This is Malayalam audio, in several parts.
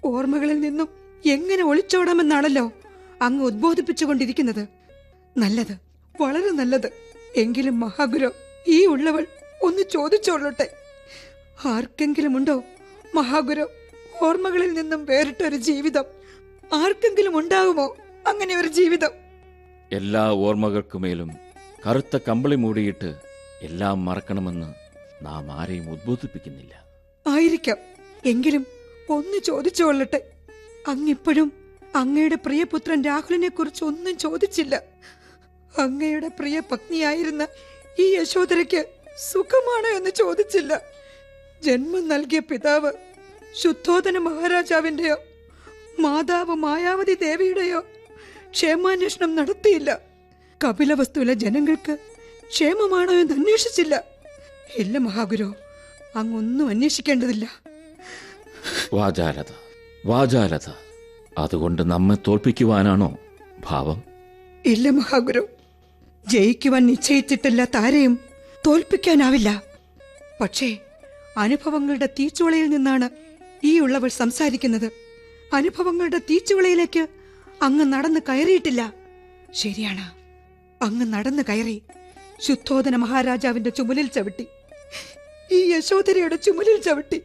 ഓർമ്മകളിൽ നിന്നും എങ്ങനെ ഒളിച്ചോടാമെന്നാണല്ലോ അങ്ങ് ഉദ്ബോധിപ്പിച്ചുകൊണ്ടിരിക്കുന്നത് നല്ലത് വളരെ നല്ലത് എങ്കിലും മഹാഗുരു ഈ ഉള്ളവൾ ഒന്ന് ചോദിച്ചോളട്ടെ ആർക്കെങ്കിലും ഉണ്ടോ മഹാഗുരു ഓർമ്മകളിൽ നിന്നും വേറിട്ടൊരു ജീവിതം ആർക്കെങ്കിലും ഉണ്ടാകുമോ അങ്ങനെ ഒരു ജീവിതം എല്ലാ ഓർമ്മകൾക്കുമേലും കറുത്ത കമ്പിളി മൂടിയിട്ട് എല്ലാം മറക്കണമെന്ന് നാം ആരെയും ഉദ്ബോധിപ്പിക്കുന്നില്ല ആയിരിക്കാം എങ്കിലും ഒന്ന് ചോദിച്ചോളട്ടെ അങ്ങിപ്പോഴും അങ്ങയുടെ പ്രിയപുത്രൻ രാഹുലിനെ കുറിച്ച് ഒന്നും ചോദിച്ചില്ല അങ്ങയുടെ പ്രിയ പത്നിയായിരുന്ന ഈ യശോദരയ്ക്ക് സുഖമാണോ എന്ന് ചോദിച്ചില്ല ജന്മം നൽകിയ പിതാവ് ശുദ്ധോധന മഹാരാജാവിന്റെയോ മാതാവ് മായാവതി ദേവിയുടെയോ ക്ഷേമാന്വേഷണം നടത്തിയില്ല കപിലവസ്തുവിലെ ജനങ്ങൾക്ക് ക്ഷേമമാണോ എന്ന് അന്വേഷിച്ചില്ല ഇല്ല മഹാഗുരു അങ്ങൊന്നും അന്വേഷിക്കേണ്ടതില്ല വാചാലത വാചാലത അതുകൊണ്ട് നമ്മെ തോൽപ്പിക്കുവാനാണോ ഭാവം ഇല്ല മഹാഗുരു ജയിക്കുവാൻ നിശ്ചയിച്ചിട്ടില്ലാത്ത ആരെയും തോൽപ്പിക്കാനാവില്ല പക്ഷേ അനുഭവങ്ങളുടെ തീച്ചുളയിൽ നിന്നാണ് ഈ ഉള്ളവൾ സംസാരിക്കുന്നത് അനുഭവങ്ങളുടെ തീച്ചുളയിലേക്ക് അങ്ങ് നടന്ന് കയറിയിട്ടില്ല ശരിയാണ് അങ്ങ് നടന്നു കയറി ശുദ്ധോധന മഹാരാജാവിന്റെ ചുമലിൽ ചവിട്ടി ഈ യശോധരയുടെ ചുമലിൽ ചവിട്ടി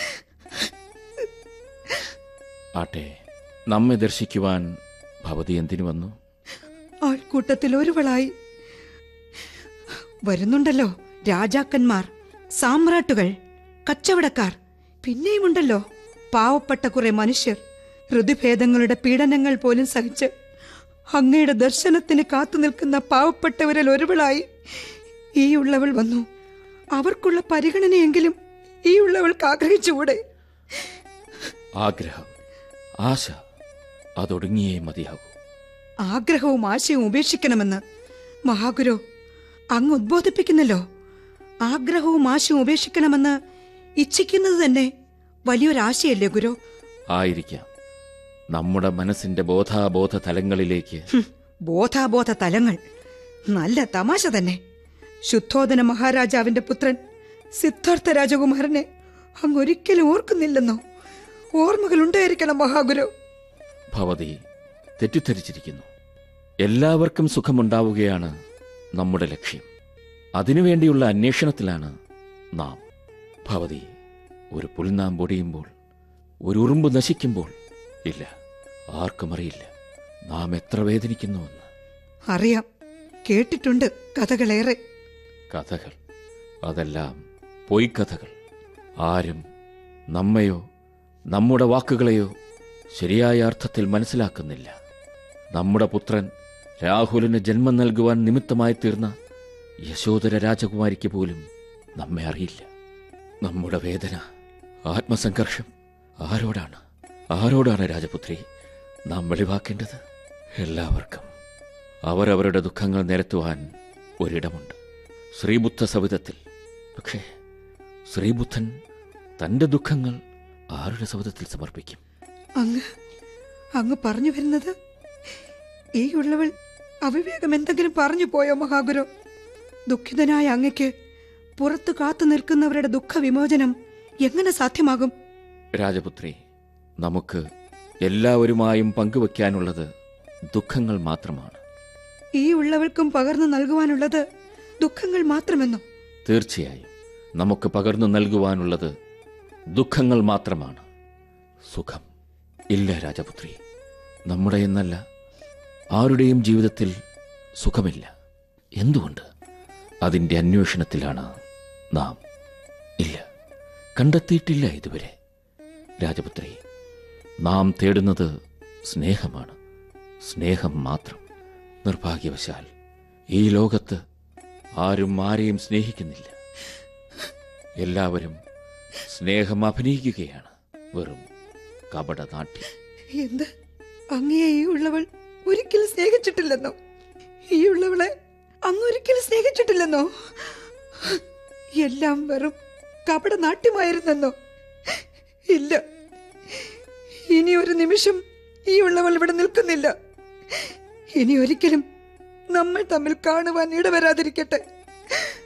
ആട്ടെ നമ്മെ ദർശിക്കുവാൻ ഭവതി എന്തിനു വന്നു ആൾക്കൂട്ടത്തിൽ ഒരുവളായി വരുന്നുണ്ടല്ലോ രാജാക്കന്മാർ സാമ്രാട്ടുകൾ കച്ചവടക്കാർ പിന്നെയുമുണ്ടല്ലോ പാവപ്പെട്ട കുറെ മനുഷ്യർ ഋതുഭേദങ്ങളുടെ പീഡനങ്ങൾ പോലും സഹിച്ച് അങ്ങയുടെ ദർശനത്തിന് കാത്തു നിൽക്കുന്ന പാവപ്പെട്ടവരിൽ ഒരുവളായി ഈ ഉള്ളവൾ വന്നു അവർക്കുള്ള പരിഗണനയെങ്കിലും ഈ ഉള്ളവൾക്ക് ആഗ്രഹിച്ചുകൂടെ ആഗ്രഹം ആശ അതൊടുങ്ങിയേ മതിയാകൂ ആഗ്രഹവും ആശയവും ഉപേക്ഷിക്കണമെന്ന് മഹാഗുരു അങ്ങ് ഉദ്ബോധിപ്പിക്കുന്നല്ലോ ആഗ്രഹവും ആശയവും ഉപേക്ഷിക്കണമെന്ന് ഇച്ഛിക്കുന്നത് തന്നെ വലിയൊരാശയല്ലേ ഗുരു ആയിരിക്കാം നമ്മുടെ മനസ്സിന്റെ ബോധാബോധ തലങ്ങളിലേക്ക് ഹും, ബോധാബോധ തലങ്ങൾ നല്ല തമാശ തന്നെ ശുദ്ധോധന മഹാരാജാവിന്റെ പുത്രൻ സിദ്ധാർത്ഥ രാജകുമാരനെ അങ്ങ് ഒരിക്കലും ഓർക്കുന്നില്ലെന്നോ ഓർമ്മകൾ ഉണ്ടായിരിക്കണം മഹാഗുരു ഭവതി തെറ്റിദ്ധരിച്ചിരിക്കുന്നു എല്ലാവർക്കും സുഖമുണ്ടാവുകയാണ് നമ്മുടെ ലക്ഷ്യം അതിനുവേണ്ടിയുള്ള അന്വേഷണത്തിലാണ് നാം ഭവതി ഒരു പുൽനാം പൊടിയുമ്പോൾ ഒരു ഉറുമ്പ് നശിക്കുമ്പോൾ ഇല്ല ആർക്കും അറിയില്ല നാം എത്ര വേദനിക്കുന്നുവെന്ന് അറിയാം കേട്ടിട്ടുണ്ട് കഥകളേറെ കഥകൾ അതെല്ലാം പൊയ്ക്കഥകൾ ആരും നമ്മയോ നമ്മുടെ വാക്കുകളെയോ ശരിയായ അർത്ഥത്തിൽ മനസ്സിലാക്കുന്നില്ല നമ്മുടെ പുത്രൻ രാഹുലിന് ജന്മം നൽകുവാൻ നിമിത്തമായി തീർന്ന യശോധര രാജകുമാരിക്ക് പോലും നമ്മെ അറിയില്ല നമ്മുടെ വേദന ആത്മസംഘർഷം ആരോടാണ് ആരോടാണ് രാജപുത്രി നാം വെളിവാക്കേണ്ടത് എല്ലാവർക്കും അവരവരുടെ ദുഃഖങ്ങൾ നിരത്തുവാൻ ഒരിടമുണ്ട് ശ്രീബുദ്ധ സവിധത്തിൽ പക്ഷേ ശ്രീബുദ്ധൻ തന്റെ ദുഃഖങ്ങൾ ആരുടെ സവിധത്തിൽ സമർപ്പിക്കും അങ്ങ് അങ്ങ് പറഞ്ഞു വരുന്നത് ഈ ഉള്ളവൾ അവിവേകം എന്തെങ്കിലും പറഞ്ഞു പോയോ മഹാഗുരു ദുഃഖിതനായ അങ്ങയ്ക്ക് പുറത്തു കാത്തു നിൽക്കുന്നവരുടെ ദുഃഖവിമോചനം എങ്ങനെ സാധ്യമാകും രാജപുത്രി നമുക്ക് എല്ലാവരുമായും പങ്കുവയ്ക്കാനുള്ളത് ദുഃഖങ്ങൾ മാത്രമാണ് ഈ ഉള്ളവൾക്കും പകർന്നു നൽകുവാനുള്ളത് ദുഃഖങ്ങൾ മാത്രമെന്നോ തീർച്ചയായും നമുക്ക് പകർന്നു നൽകുവാനുള്ളത് ദുഃഖങ്ങൾ മാത്രമാണ് സുഖം ഇല്ല രാജപുത്രി നമ്മുടെ എന്നല്ല ആരുടെയും ജീവിതത്തിൽ സുഖമില്ല എന്തുകൊണ്ട് അതിൻ്റെ അന്വേഷണത്തിലാണ് നാം ഇല്ല കണ്ടെത്തിയിട്ടില്ല ഇതുവരെ രാജപുത്രി നാം തേടുന്നത് സ്നേഹമാണ് സ്നേഹം മാത്രം നിർഭാഗ്യവശാൽ ഈ ലോകത്ത് ആരും ആരെയും സ്നേഹിക്കുന്നില്ല എല്ലാവരും സ്നേഹം അഭിനയിക്കുകയാണ് വെറും കപട നാട്യം എന്ത് അങ്ങയെ ഈ ഉള്ളവൾ ഒരിക്കലും സ്നേഹിച്ചിട്ടില്ലെന്നോ ഈ ഉള്ളവളെ അങ്ങ് ഒരിക്കലും സ്നേഹിച്ചിട്ടില്ലെന്നോ എല്ലാം വെറും കപട നാട്യമായിരുന്നെന്നോ ഇല്ല ഇനി ഒരു നിമിഷം ഈ ഉള്ളവൾ ഇവിടെ നിൽക്കുന്നില്ല ഇനി ഒരിക്കലും നമ്മൾ തമ്മിൽ കാണുവാൻ ഇടവരാതിരിക്കട്ടെ